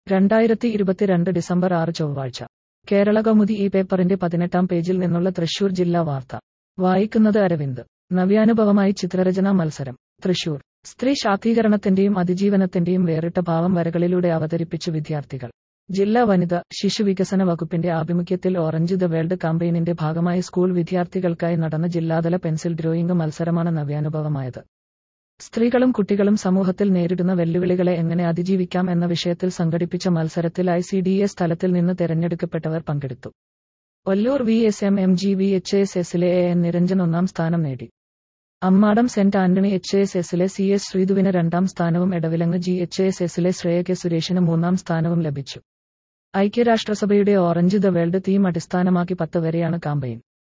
രണ്ടായിരത്തി ഇരുപത്തിരണ്ട് ഡിസംബർ ആറ് ചൊവ്വാഴ്ച കേരള കൗമുദി ഈ പേപ്പറിന്റെ പതിനെട്ടാം പേജിൽ നിന്നുള്ള തൃശൂർ ജില്ലാ വാർത്ത വായിക്കുന്നത് അരവിന്ദ് നവ്യാനുഭവമായി ചിത്രരചനാ മത്സരം തൃശൂർ സ്ത്രീ ശാക്തീകരണത്തിന്റെയും അതിജീവനത്തിന്റെയും വേറിട്ട ഭാവം വരകളിലൂടെ അവതരിപ്പിച്ചു വിദ്യാർത്ഥികൾ ജില്ലാ വനിത ശിശു വികസന വകുപ്പിന്റെ ആഭിമുഖ്യത്തിൽ ഓറഞ്ച് ദ വേൾഡ് കാമ്പയിനിന്റെ ഭാഗമായി സ്കൂൾ വിദ്യാർത്ഥികൾക്കായി നടന്ന ജില്ലാതല പെൻസിൽ ഡ്രോയിംഗ് മത്സരമാണ് നവ്യാനുഭവമായത് സ്ത്രീകളും കുട്ടികളും സമൂഹത്തിൽ നേരിടുന്ന വെല്ലുവിളികളെ എങ്ങനെ അതിജീവിക്കാം എന്ന വിഷയത്തിൽ സംഘടിപ്പിച്ച മത്സരത്തിൽ ഐ സി ഡി എസ് തലത്തിൽ നിന്ന് തെരഞ്ഞെടുക്കപ്പെട്ടവർ പങ്കെടുത്തു Ollur V S M M G V H S എസിലെ എ എൻ നിരഞ്ജൻ ഒന്നാം സ്ഥാനം നേടി Ammadam saint Antony H S എസിലെ സി എസ് ശ്രീധുവിന് രണ്ടാം സ്ഥാനവും എടവിലങ്ങ് ജി എച്ച് എസ് എസിലെ ശ്രേയ കെ സുരേഷിന് മൂന്നാം സ്ഥാനവും ലഭിച്ചു ഐക്യരാഷ്ട്രസഭയുടെ ഓറഞ്ച് ദ വേൾഡ് തീം അടിസ്ഥാനമാക്കി പത്ത് വരെയാണ് കാമ്പയിൻ